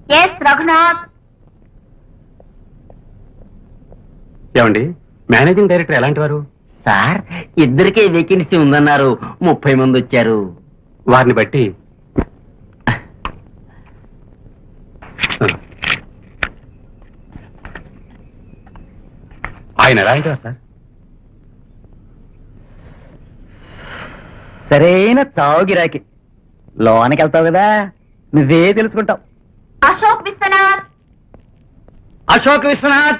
Yes Raghunath ఏమండి managing director ఎలాంటి వారు సార్ ఇద్దరికే వేకెన్సీ ఉందన్నారు ముప్పై మంది వచ్చారు వారిని బట్టి ఆయన ఎలాంటి వారు సార్ సరైన చావు గిరాకి లోనికి వెళ్తావు కదా నువ్వే తెలుసుకుంటావు Ashok Viswanath Ashok Viswanath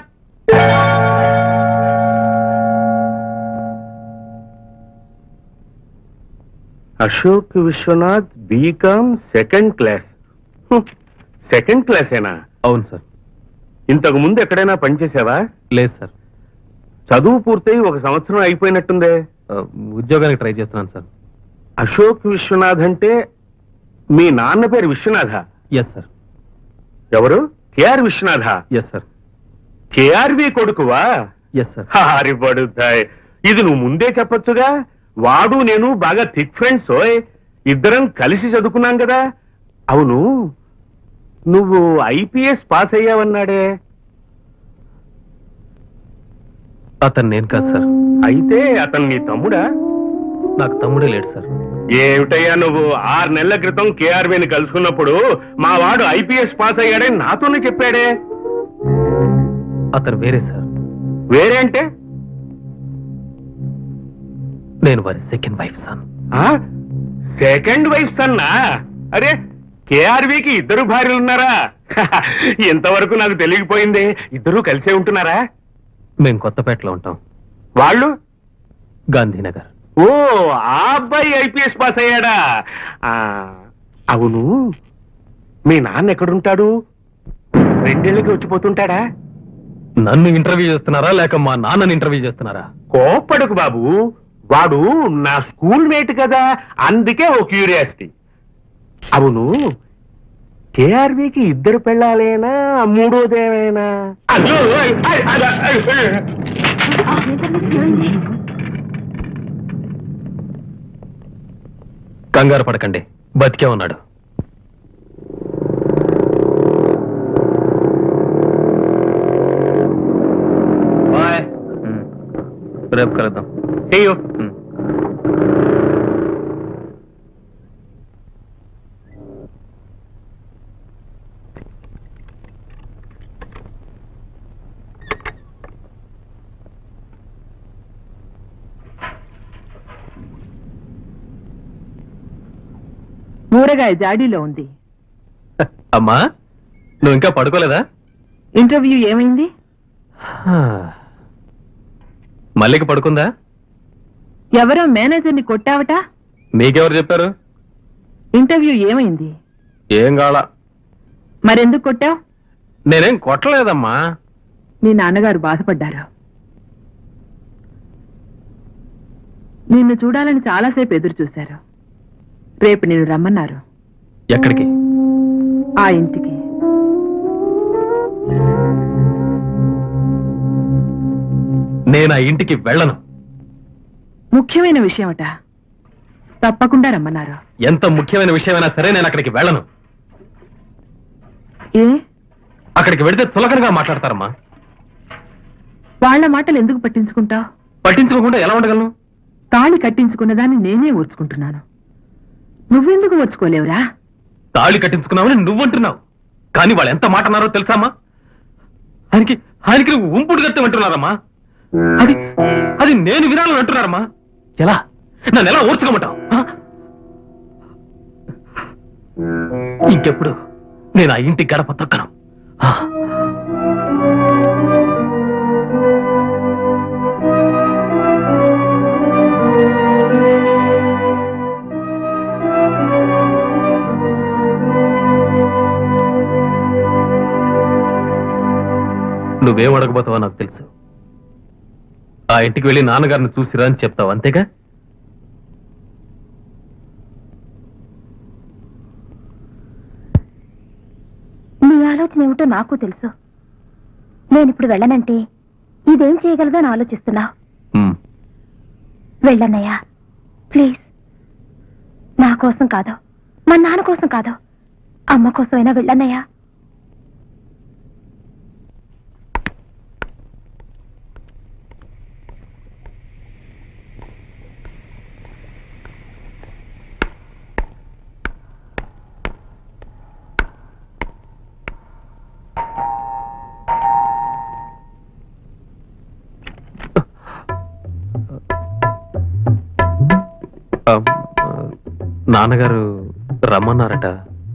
Ashok Viswanath BCom second class second క్లాసేనా అవును సార్ ఇంతకు ముందు ఎక్కడైనా పనిచేసావా లేదు సార్ చదువు పూర్తయి ఒక సంవత్సరం అయిపోయినట్టుందే ఉద్యోగానికి ట్రై చేస్తున్నాను సార్ అశోక్ విశ్వనాథ్ అంటే మీ నాన్న పేరు విశ్వనాథ ఎస్ సార్ ఎవరు KR Viswanatha yes sir KRV కొడుకువా ఎస్ సార్ హారి పడుతాయి ఇది నువ్వు ముందే చెప్పొచ్చుగా వాడు నేను బాగా థిక్ ఫ్రెండ్స్ ఓయ్ ఇద్దరం కలిసి చదువుకున్నాం కదా అవును నువ్వు ఐపీఎస్ పాస్ అయ్యావన్నాడే అతను నేను కాదు సార్ అయితే అతను నీ తమ్ముడా నాకు తమ్ముడే లేడు సార్ ఏమిటయ్యా నువ్వు ఆరు నెలల క్రితం కేఆర్బీని కలుసుకున్నప్పుడు మా వాడు ఐపీఎస్ పాస్ అయ్యాడని నాతోనే చెప్పాడే అతను వేరే సార్ వేరే అంటే నేను వారి సెకండ్ వైఫ్ సార్ ఆ సెకండ్ వైఫ్ సన్నా అరే కేఆర్వికి ఇద్దరు భార్యలు ఉన్నారా ఇంతవరకు నాకు తెలియకపోయింది ఇద్దరు కలిసే ఉంటున్నారా మేము కొత్తపేటలో ఉంటాం వాళ్ళు గాంధీనగర్ ఓ ఆ అబ్బాయి ఐపీఎస్ పాస్ అయ్యాడా ఆ, అవును మీ నాన్న ఎక్కడుంటాడు రెండేళ్ళకి వచ్చిపోతుంటాడా నన్ను ఇంటర్వ్యూ చేస్తున్నారా లేక మా నాన్నని ఇంటర్వ్యూ చేస్తున్నారా కోప్పడుకు బాబు వాడు నా స్కూల్ మేట్ కదా అందుకే ఓ క్యూరియాసిటీ అవును కేఆర్బికి ఇద్దరు పెళ్ళాలేనా మూడోదేమైనా అయ్యో, ఐ, ఐ, అద, ఐ, ఐ. కంగారు పడకండి బతికే ఉన్నాడు రేపు కలుద్దాం See you. ఊరగాయ జాడీలో ఉంది అమ్మా నువ్వు ఇంకా పడుకోలేదా ఇంటర్వ్యూ ఏమైంది మల్లిక పడుకుందా ఎవరో మేనేజర్ని కొట్టావట నీకెవరు చెప్పారు ఇంటర్వ్యూ ఏమైంది ఏం కావాలా మరెందుకు కొట్టావు నేనేం కొట్టలేదమ్మా మీ నాన్నగారు బాధపడ్డారు నిన్ను చూడాలని చాలాసేపు ఎదురు చూశారు రేపు నిన్ను రమ్మన్నారు ఎక్కడికి ఆ ఇంటికి నేను ఆ ఇంటికి వెళ్ళను ముఖ్యమైన విషయమట తప్పకుండా రమ్మన్నారు ఎంత ముఖ్యమైన విషయమైనా సరే నేను అక్కడికి వెళ్ళను ఏ అక్కడికి వెడితే చులకనగా మాట్లాడతారమ్మా వాళ్ళ మాటలు ఎందుకు పట్టించుకుంటావు పట్టించుకోకుండా ఎలా ఉండగలను తాళి కట్టించుకున్నదాన్ని నేనే ఓర్చుకుంటున్నాను నువ్వెందుకు ఓర్చుకోలేవురా తాళి కట్టించుకున్నావని నువ్వంటున్నావు కానీ వాళ్ళు ఎంత మాట అన్నారో తెలుసామా ఆయనకి ఆయనకి నువ్వు ఉంపుడు కట్టమంటున్నారమ్మా అది అది నేను వినాలని అంటున్నారమ్మా ఎలా నన్ను ఎలా ఓర్చుకోమంటావు ఆ? ఇంకెప్పుడు నేను ఆ ఇంటి గడప తొక్కను ఆ. నువ్వేం అడగబోతావో నాకు తెలుసు ఆ ఇంటికి వెళ్ళి నాన్నగారిని చూసిరా అని చెప్తావు అంతేగా నీ ఆలోచన ఏమిటో నాకు తెలుసు నేను ఇప్పుడు వెళ్ళనంటే ఇదేం చేయగలదో అని ఆలోచిస్తున్నావు ఉమ్. వెళ్ళన్నయ్యా ప్లీజ్ నా కోసం కాదు మా నాన్న కోసం కాదు అమ్మ కోసమైనా వెళ్ళన్నయ్యా నాన్నగారు రమ్మన్నారట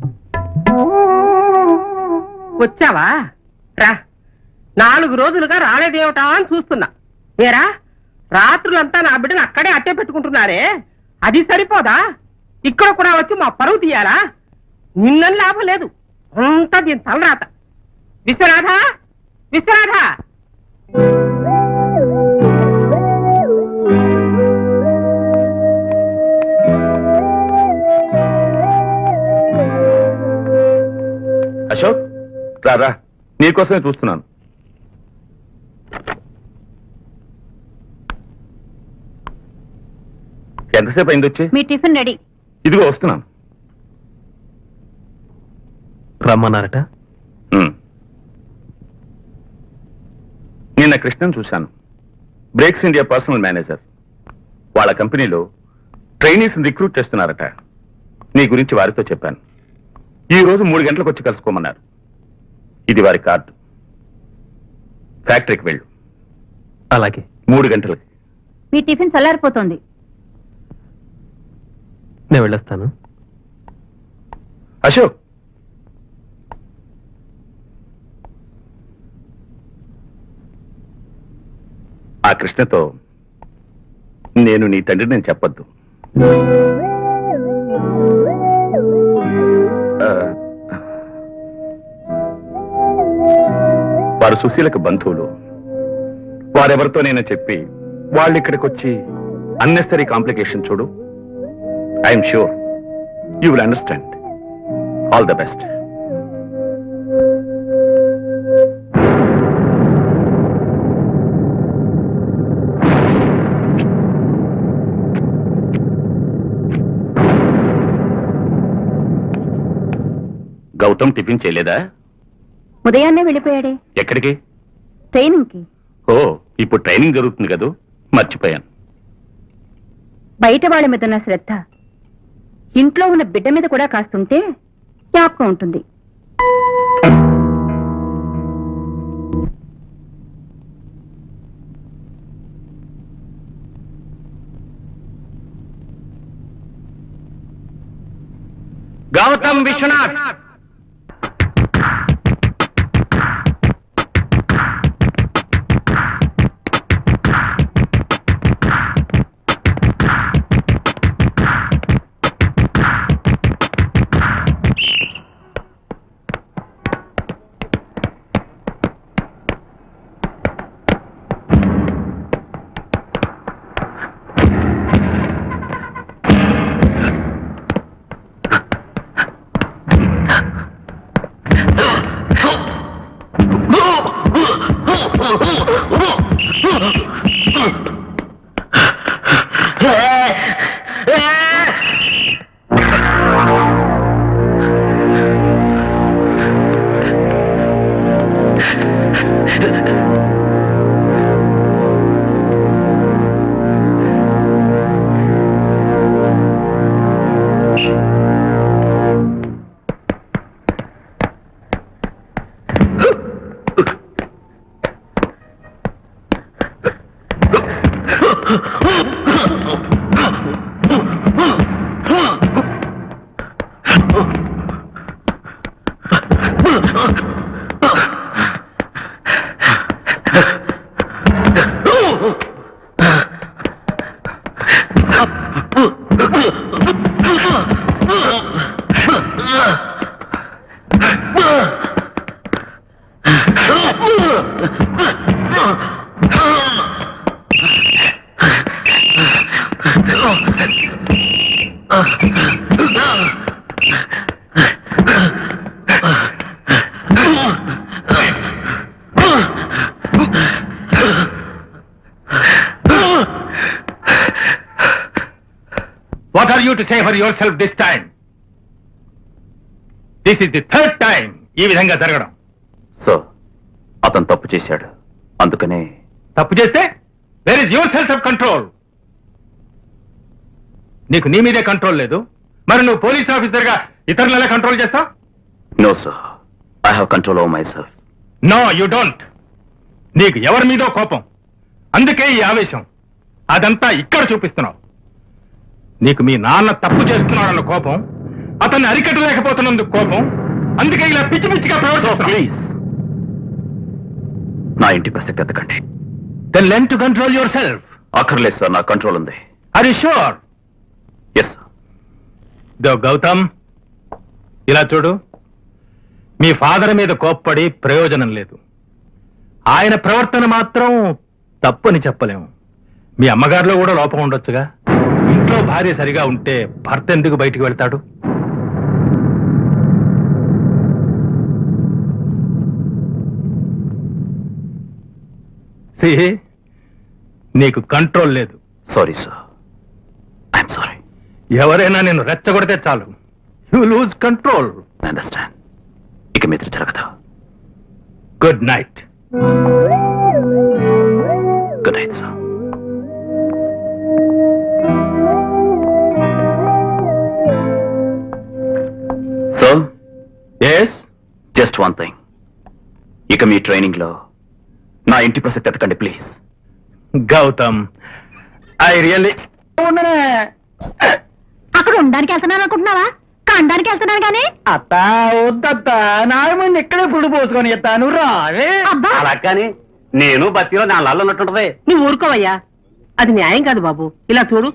వచ్చావా రా నాలుగు రోజులుగా రాలేదేమిటా అని చూస్తున్నా ఏరా రాత్రులంతా నా బిడ్డను అక్కడే అట్టే పెట్టుకుంటున్నారే అది సరిపోదా ఇక్కడ కూడా వచ్చి మా పరువు తీయాలా నిన్నని లాభం లేదు అంతా దీని తలరాత విశ్వనాథ విశ్వనాథ అశోక్ రారా నీకోసమే చూస్తున్నాను ఎంతసేపు అయింది వచ్చి మీ టిఫిన్ రెడీ ఇదిగో వస్తున్నాను రమ్మన్నారట ఉమ్. నిన్న కృష్ణన్ చూశాను బ్రేక్స్ ఇండియా పర్సనల్ మేనేజర్ వాళ్ళ కంపెనీలో ట్రైనీస్ రిక్రూట్ చేస్తున్నారట నీ గురించి వారితో చెప్పాను ఈ రోజు మూడు గంటలకు వచ్చి కలుసుకోమన్నారు ఇది వారి కార్డు ఫ్యాక్టరీకి వెళ్ళు అలాగే మూడు గంటలకి మీ టిఫిన్ చల్లారిపోతుంది నేను వెళ్ళొస్తాను అశోక్ ఆ కృష్ణతో నేను నీ తండ్రి నేను చెప్పొద్దు ఆ, వారు సుశీలకు బంధువులు వారెవరితోనైనా చెప్పి వాళ్ళు ఇక్కడికి వచ్చి అన్నెసరీ కాంప్లికేషన్ చూడు I'm sure you will understand all the best Gautam tiffin చేయలేదా ఉదయాన్నే వెళ్ళిపోయాడే ఎక్కడికి ట్రైనింగ్ కి ఓ ఇప్పుడు ట్రైనింగ్ జరుగుతుంది కదూ మర్చిపోయాను బయట వాళ్ళ మీద ఉన్న శ్రద్ధ ఇంట్లో ఉన్న బిడ్డ మీద కూడా కాస్తుంటే జ్ఞాపకం ఉంటుంది Gautam Viswanath what are you to say for yourself this time this is the third time ఈ విధంగా జరగడం సో అతను తప్పు చేశాడు అందుకనే తప్పు చేస్తే where is yourself off control నీకు నీ మీదే కంట్రోల్ లేదు మరి నువ్వు పోలీస్ ఆఫీసర్ గా ఇతరులు ఎలా కంట్రోల్ చేస్తావు no sir I have control over myself no you don't నీకు ఎవరి మీదో కోపం అందుకే ఈ ఆవేశం అదంతా ఇక్కడ చూపిస్తున్నావు నీకు మీ నాన్న తప్పు చేస్తున్నాడన్న కోపం అతన్ని అరికట్టలేకపోతున్నందుకు కోపం అందుకే ఇలా పిచ్చి పిచ్చిగా ప్లీజ్ నా ఇంటి ప్రసక్తి ఎత్తకండి then learn to control yourself అక్కర్లేదు సార్ నా కంట్రోల్ ఉంది are you sure yes though Gautam ఇలా చూడు మీ ఫాదర్ మీద కోప్పడి ప్రయోజనం లేదు ఆయన ప్రవర్తన మాత్రం తప్పని చెప్పలేము మీ అమ్మగారిలో కూడా లోపం ఉండొచ్చుగా ఇంట్లో భార్య సరిగా ఉంటే భర్త ఎందుకు బయటికి వెళ్తాడు See, నీకు కంట్రోల్ లేదు సారీ సార్ ఐఎమ్ సారీ ఎవరైనా నేను రెచ్చగొడితే చాలు యు లూజ్ కంట్రోల్ అండర్స్టాండ్ ఇక మీద జరగదు good night good night sir so yes just one thing ఇక మీ ట్రైనింగ్ లో నా ఇంటి ప్రసక్తి ఎత్తకండి ప్లీజ్ గౌతమ్ ఐ రియల్లీ అక్కడ ఉండడానికి వెళ్తున్నాను అనుకుంటున్నావా కాండానికి వెళ్తున్నాను కానీ అత్త వద్దత్త నాయమంది ఇక్కడే గుడి పోసుకొని ఎత్తాను రావే అబ్బా అలా కానీ నేను బతిలో నా లల్ల ఉన్నట్టుంటది నువ్వు ఊరుకోవయ్యా అది న్యాయం కాదు బాబు ఇలా చూడు